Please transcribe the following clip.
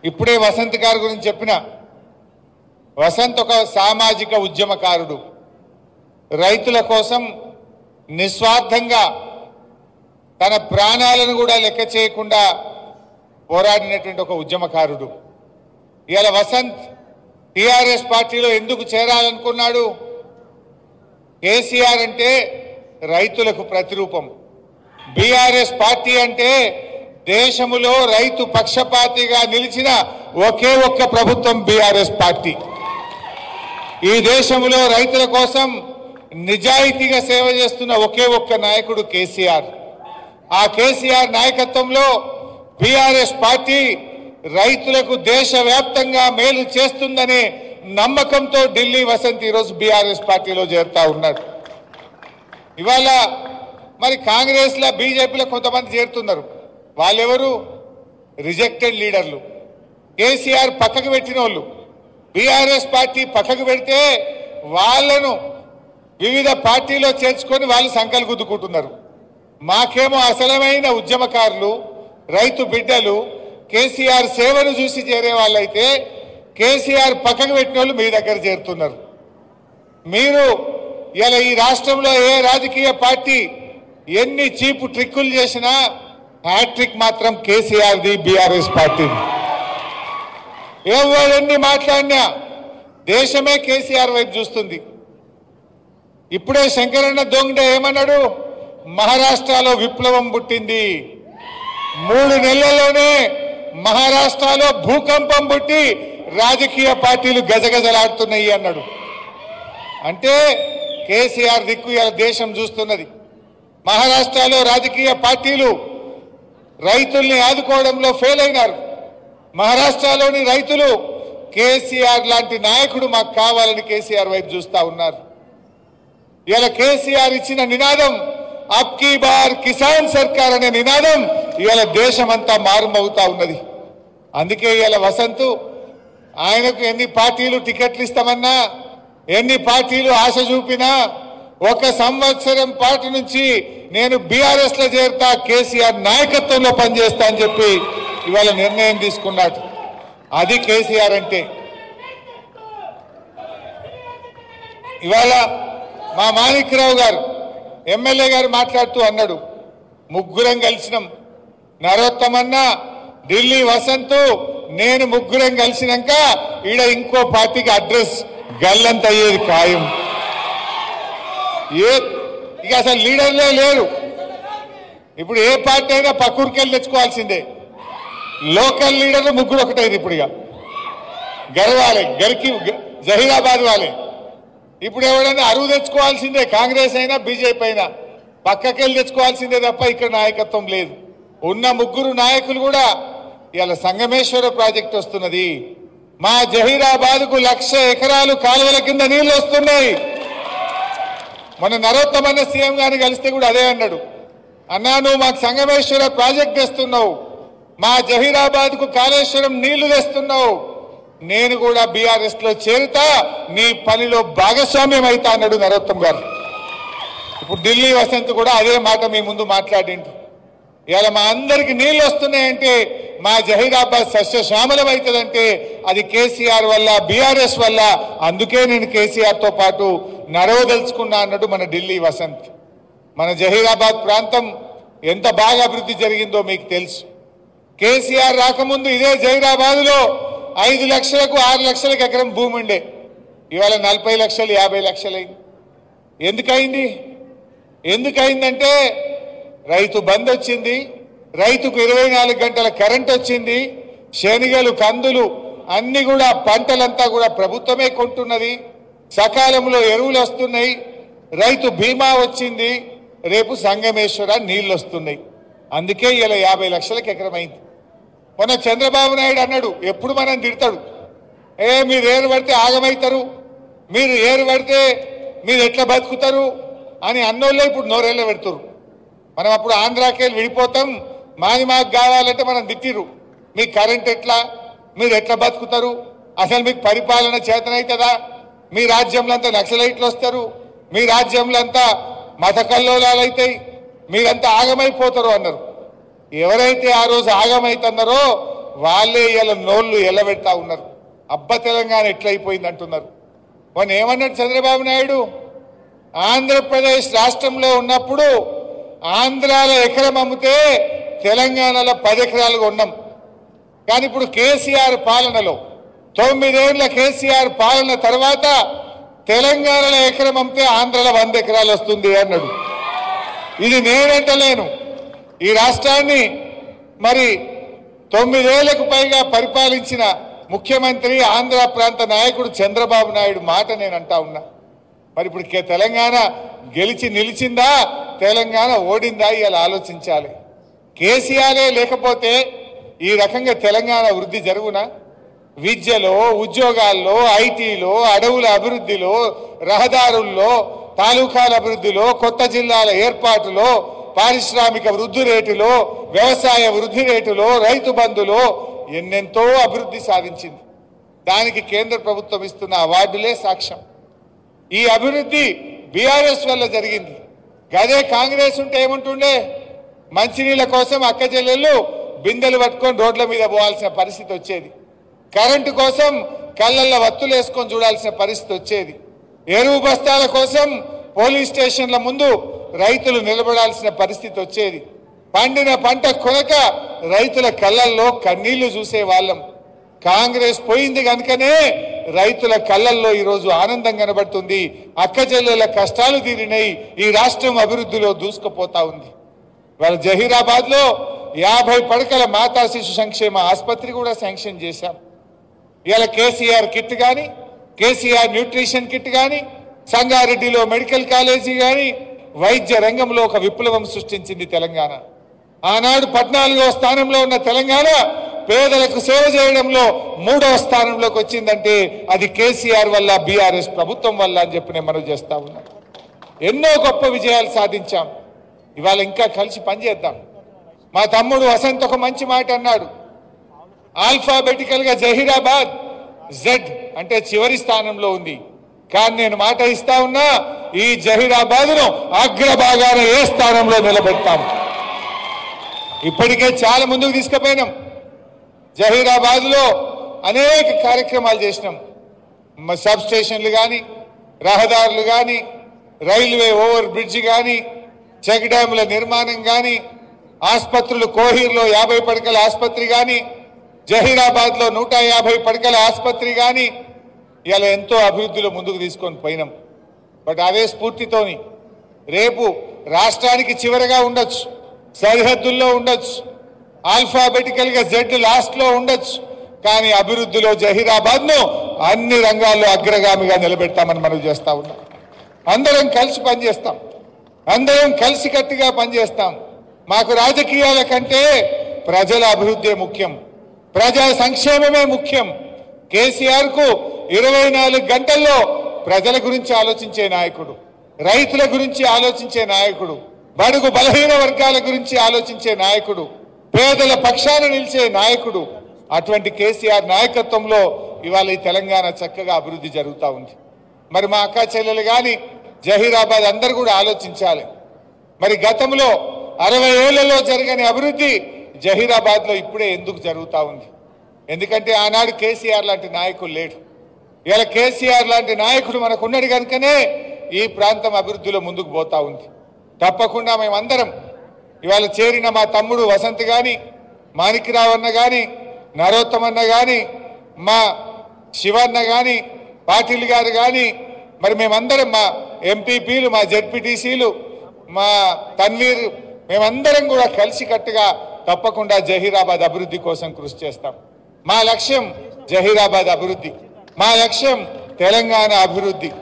ఇప్పుడే వసంత్ గారి గురించి చెప్పిన వసంత్ ఒక సామాజిక ఉద్యమకారుడు రైతుల కోసం నిస్వార్థంగా తన ప్రాణాలను కూడా లెక్క చేయకుండా పోరాడినటువంటి ఒక ఉద్యమకారుడు ఇవాళ వసంత్ టిఆర్ఎస్ పార్టీలో ఎందుకు చేరాలనుకున్నాడు కేసీఆర్ అంటే రైతులకు ప్రతిరూపం బీఆర్ఎస్ పార్టీ అంటే దేశములో రైతు పక్షపాతిగా నిలిచిన ఒకే ఒక్క ప్రభుత్వం బీఆర్ఎస్ పార్టీ ఈ దేశంలో రైతుల కోసం నిజాయితీగా సేవ చేస్తున్న ఒకే ఒక్క నాయకుడు కేసీఆర్ ఆ కేసీఆర్ నాయకత్వంలో బీఆర్ఎస్ పార్టీ రైతులకు దేశవ్యాప్తంగా మేలు చేస్తుందనే నమ్మకంతో ఢిల్లీ వసంత్ ఈరోజు బీఆర్ఎస్ పార్టీలో చేరుతా ఉన్నాడు ఇవాళ మరి కాంగ్రెస్లో బీజేపీలో కొంతమంది చేరుతున్నారు వాళ్ళెవరు రిజెక్టెడ్ లీడర్లు కేసీఆర్ పక్కకు పెట్టిన వాళ్ళు బీఆర్ఎస్ పార్టీ పక్కకు పెడితే వాళ్ళను వివిధ పార్టీలో చేర్చుకొని వాళ్ళు సంకలు గుద్దుకుంటున్నారు మాకేమో అసలమైన ఉద్యమకారులు రైతు బిడ్డలు కేసీఆర్ సేవను చూసి చేరే వాళ్ళైతే కేసీఆర్ పక్కకు పెట్టిన వాళ్ళు మీ దగ్గర చేరుతున్నారు మీరు ఇలా ఈ రాష్ట్రంలో ఏ రాజకీయ పార్టీ ఎన్ని చీపు ట్రిక్కులు చేసినా హ్యాట్రిక్ మాత్రం కేసీఆర్ది బీఆర్ఎస్ పార్టీది ఎవరెన్ని మాట్లాడినా దేశమే కేసీఆర్ వైపు చూస్తుంది ఇప్పుడే శంకరన్న దొంగ ఏమన్నాడు మహారాష్ట్రలో విప్లవం పుట్టింది మూడు నెలల్లోనే మహారాష్ట్రలో భూకంపం పుట్టి రాజకీయ పార్టీలు గజగజలాడుతున్నాయి అన్నాడు అంటే కేసీఆర్ దిక్కు ఇలా దేశం చూస్తున్నది మహారాష్ట్రలో రాజకీయ పార్టీలు రైతుల్ని ఆదుకోవడంలో ఫెయిల్ అయినారు మహారాష్ట్రలోని రైతులు కేసీఆర్ లాంటి నాయకుడు మాకు కావాలని కేసీఆర్ వైపు చూస్తా ఉన్నారు ఇలా కేసీఆర్ ఇచ్చిన నినాదం అబ్ కీ బార్ కిసాన్ సర్కార్ అనే నినాదం ఇవాళ దేశమంతా మారుమవుతా ఉన్నది అందుకే ఇవాళ వసంతు ఆయనకు ఎన్ని పార్టీలు టికెట్లు ఇస్తామన్నా ఎన్ని పార్టీలు ఆశ చూపినా ఒక సంవత్సరం పాటు నుంచి నేను బీఆర్ఎస్ లో చేరుతా కేసీఆర్ నాయకత్వంలో పనిచేస్తా అని చెప్పి ఇవాళ నిర్ణయం తీసుకున్నాడు అది కేసీఆర్ అంటే ఇవాళ మా మాణిక్రావు గారు ఎమ్మెల్యే గారు మాట్లాడుతూ అన్నాడు ముగ్గురం కలిసినాం నరోత్తమన్న ఢిల్లీ వసంత్ నేను ముగ్గురం కలిసినాక ఈడ ఇంకో పార్టీకి అడ్రస్ గల్లంత అయ్యేది ఖాయం ఏ ఇక అసలు లీడర్లే లేరు ఇప్పుడు ఏ పార్టీ అయినా పక్కూరికి వెళ్ళి తెచ్చుకోవాల్సిందే లోకల్ లీడర్లు ముగ్గురు ఒకటైంది ఇప్పుడు ఇక గర్వాలే గరికి జహీరాబాద్ వాళ్ళే ఇప్పుడు ఎవడైనా అరువు తెచ్చుకోవాల్సిందే కాంగ్రెస్ అయినా బీజేపీ అయినా పక్కకెళ్ళి తెచ్చుకోవాల్సిందే తప్ప ఇక్కడ నాయకత్వం లేదు ఉన్న ముగ్గురు నాయకులు కూడా ఇవాళ సంగమేశ్వర ప్రాజెక్ట్ వస్తున్నది మా జహీరాబాద్ కు లక్ష ఎకరాలు కాలువల కింద నీళ్లు వస్తున్నాయి మన నరోత్తమన్న సీఎం గారిని కలిస్తే కూడా అదే అన్నాడు అన్నా నువ్వు మాకు సంగమేశ్వర ప్రాజెక్ట్ తెస్తున్నావు మా జహీరాబాద్ కు కాళేశ్వరం నీళ్లు తెస్తున్నావు నేను కూడా బీఆర్ఎస్ లో చేరుతా నీ పనిలో భాగస్వామ్యం అవుతా అన్నాడు నరోత్తం గారు ఇప్పుడు ఢిల్లీ వసంత్ కూడా అదే మాట మీ ముందు మాట్లాడిండు ఇవాళ మా అందరికి నీళ్లు వస్తున్నాయంటే మా జహీరాబాద్ సస్యశ్యామలం అవుతుందంటే అది కేసీఆర్ వల్ల బీఆర్ఎస్ వల్ల అందుకే నేను కేసీఆర్ తో పాటు నడవదలుచుకున్నా అన్నాడు మన ఢిల్లీ వసంత్ మన జహీరాబాద్ ప్రాంతం ఎంత బాగా అభివృద్ధి జరిగిందో మీకు తెలుసు కేసీఆర్ రాకముందు ఇదే జహీరాబాద్లో ఐదు లక్షలకు ఆరు లక్షలకు ఎకరం భూమి ఉండే ఇవాళ నలభై లక్షలు యాభై లక్షలైంది ఎందుకైంది ఎందుకైందంటే రైతు బంద్ వచ్చింది రైతుకు ఇరవై నాలుగు గంటల కరెంట్ వచ్చింది శనిగలు కందులు అన్ని కూడా పంటలంతా కూడా ప్రభుత్వమే కొంటున్నది సకాలంలో ఎరువులు వస్తున్నాయి రైతు బీమా వచ్చింది రేపు సంగమేశ్వర నీళ్ళు వస్తున్నాయి అందుకే ఇలా యాభై లక్షలకు ఎకరమైంది మొన్న చంద్రబాబు నాయుడు అన్నాడు ఎప్పుడు మనం తిడతాడు ఏ మీరు ఏరు పడితే ఆగమవుతారు మీరు ఏరు పడితే మీరు ఎట్లా బతుకుతారు అని అన్నోళ్ళే ఇప్పుడు నోరేళ్ళ పెడుతురు మనం అప్పుడు ఆంధ్రాకెళ్ళి విడిపోతాం మాది మాకు కావాలంటే మనం తిట్టిరు మీ కరెంట్ ఎట్లా మీరు ఎట్లా బతుకుతారు అసలు మీకు పరిపాలన చేతనవుతుందా మీ రాజ్యంలో అంతా నక్సలైట్లు వస్తారు మీ రాజ్యంలో అంతా మత కల్లోలాలు అవుతాయి మీరంతా ఆగమైపోతారు అన్నారు ఎవరైతే ఆ రోజు ఆగమైతున్నారో వాళ్ళే ఇలా నోళ్ళు ఎల్లబెడతా ఉన్నారు అబ్బ తెలంగాణ ఎట్లయిపోయింది అంటున్నారు మొన్న ఏమన్నాడు చంద్రబాబు నాయుడు ఆంధ్రప్రదేశ్ రాష్ట్రంలో ఉన్నప్పుడు ఆంధ్రాలో ఎకరం అమ్మితే తెలంగాణలో పది ఎకరాలు కొన్నాం కానీ ఇప్పుడు కేసీఆర్ పాలనలో తొమ్మిదేళ్ల కేసీఆర్ పాలన తర్వాత తెలంగాణలో ఎకరం అమ్మితే ఆంధ్రలో వంద ఎకరాలు వస్తుంది అన్నాడు ఇది నేనంటలేను ఈ రాష్ట్రాన్ని మరి తొమ్మిదేళ్లకు పైగా పరిపాలించిన ముఖ్యమంత్రి ఆంధ్ర ప్రాంత నాయకుడు చంద్రబాబు నాయుడు మాట నేను అంటా ఉన్నా మరి ఇప్పుడు కే- తెలంగాణ గెలిచి నిలిచిందా తెలంగాణ ఓడిందా ఇలా ఆలోచించాలి కేసీఆరే లేకపోతే ఈ రకంగా తెలంగాణ వృద్ధి జరుగునా విద్యలో ఉద్యోగాల్లో ఐటీలో అడవుల అభివృద్ధిలో రహదారుల్లో తాలూకాల అభివృద్ధిలో కొత్త జిల్లాల ఏర్పాటులో పారిశ్రామిక వృద్ధి రేటులో వ్యవసాయ వృద్ధి రేటులో రైతు బంధులో ఎన్నెంతో అభివృద్ధి సాధించింది దానికి కేంద్ర ప్రభుత్వం ఇస్తున్న అవార్డులే సాక్ష్యం ఈ అభివృద్ధి బీఆర్ఎస్ వల్ల జరిగింది గదే కాంగ్రెస్ ఉంటే ఏముంటుండే మంచినీళ్ళ కోసం అక్క చెల్లెళ్ళు బిందెలు పట్టుకొని రోడ్ల మీద పోవాల్సిన పరిస్థితి వచ్చేది కరెంటు కోసం కళ్ళల్లో వత్తులు వేసుకొని చూడాల్సిన పరిస్థితి వచ్చేది ఎరువు బస్తాల కోసం పోలీస్ స్టేషన్ల ముందు రైతులు నిలబడాల్సిన పరిస్థితి వచ్చేది పండిన పంట కొనక రైతుల కళ్ళల్లో కన్నీళ్లు చూసే వాళ్ళం కాంగ్రెస్ పోయింది కనుకనే రైతుల కళ్ళల్లో ఈరోజు ఆనందం కనబడుతుంది అక్క చెల్లెల కష్టాలు తీరినాయి ఈ రాష్ట్రం అభివృద్ధిలో దూసుకుపోతా ఉంది వాళ్ళ జహీరాబాద్ లో యాభై పడకల మాతా శిశు సంక్షేమ ఆసుపత్రి కూడా శాంక్షన్ చేశాం ఇవాళ కేసీఆర్ కిట్ కానీ కేసీఆర్ న్యూట్రిషన్ కిట్ కానీ సంగారెడ్డిలో మెడికల్ కాలేజీ కానీ వైద్య రంగంలో ఒక విప్లవం సృష్టించింది తెలంగాణ ఆనాడు పద్నాలుగో స్థానంలో ఉన్న తెలంగాణ పేదలకు సేవ చేయడంలో మూడవ స్థానంలోకి వచ్చిందంటే అది కేసీఆర్ వల్ల బీఆర్ఎస్ ప్రభుత్వం వల్ల అని చెప్పి నేను మనం చేస్తా ఉన్నా ఎన్నో గొప్ప విజయాలు సాధించాం ఇవాళ ఇంకా కలిసి పనిచేద్దాం మా తమ్ముడు వసంత్ ఒక మంచి మాట అన్నాడు ఆల్ఫాబెటికల్ గా జహీరాబాద్ జెడ్ అంటే చివరి స్థానంలో ఉంది కానీ నేను మాట ఇస్తా ఉన్నా ఈ జహీరాబాద్ ను అగ్రభాగాన ఏ స్థానంలో నిలబెడతాం ఇప్పటికే చాలా ముందుకు తీసుకుపోయినాం జహీరాబాద్ లో అనేక కార్యక్రమాలు చేసినాం మ- సబ్ స్టేషన్లు కానీ రహదారులు కానీ రైల్వే ఓవర్ బ్రిడ్జ్ కానీ చెక్ డ్యాముల నిర్మాణం కానీ ఆసుపత్రులు కోహీర్లో యాభై పడకల ఆసుపత్రి కానీ జహీరాబాద్ లో నూట యాభై పడకల ఆసుపత్రి కానీ ఇలా ఎంతో అభివృద్ధిలో ముందుకు తీసుకొని పోయినాం బట్ అదే స్ఫూర్తితోని రేపు రాష్ట్రానికి చివరగా ఉండొచ్చు సరిహద్దుల్లో ఉండొచ్చు ఆల్ఫాబెటికల్ గా జెడ్ లాస్ట్ లో ఉండొచ్చు కానీ అభివృద్ధిలో జహీరాబాద్ ను అన్ని రంగాల్లో అగ్రగామిగా నిలబెడతామని మనం చేస్తా ఉన్నాం అందరం కలిసి పనిచేస్తాం అందరం కలిసికట్టుగా పనిచేస్తాం మాకు రాజకీయాల కంటే ప్రజల అభివృద్ధి ముఖ్యం ప్రజా సంక్షేమమే ముఖ్యం కేసీఆర్ కు ఇరవై నాలుగు గంటల్లో ప్రజల గురించి ఆలోచించే నాయకుడు రైతుల గురించి ఆలోచించే నాయకుడు బడుగు బలహీన వర్గాల గురించి ఆలోచించే నాయకుడు పేదల పక్షాన నిలిచే నాయకుడు అటువంటి కేసీఆర్ నాయకత్వంలో ఇవాళ ఈ తెలంగాణ చక్కగా అభివృద్ధి జరుగుతూ ఉంది మరి మా అక్క చెల్లెలు కానీ జహీరాబాద్ అందరు కూడా ఆలోచించాలి మరి గతంలో అరవై ఏళ్లలో జరగని అభివృద్ధి జహీరాబాద్ లో ఇప్పుడే ఎందుకు జరుగుతా ఉంది ఎందుకంటే ఆనాడు కేసీఆర్ లాంటి నాయకుడు లేడు ఇలా కేసీఆర్ లాంటి నాయకుడు మనకు ఉన్నాడు కనుకనే ఈ ప్రాంతం అభివృద్ధిలో ముందుకు పోతా ఉంది తప్పకుండా మేమందరం ఇవాళ చేరిన మా తమ్ముడు వసంత్ గాని మాణిక్యరావు అన్న గాని నరోత్తమన్న గాని మా శివన్న గాని పాటిల్ గారు గాని మరి మేమందరం మా ఎంపీపీలు మా జెడ్పీటీసీలు మా తన్వీర్ మేమందరం కూడా కలిసికట్టుగా తప్పకుండా జహీరాబాద్ అభివృద్ధి కోసం కృషి చేస్తాం మా లక్ష్యం జహీరాబాద్ అభివృద్ధి మా లక్ష్యం తెలంగాణ అభివృద్ధి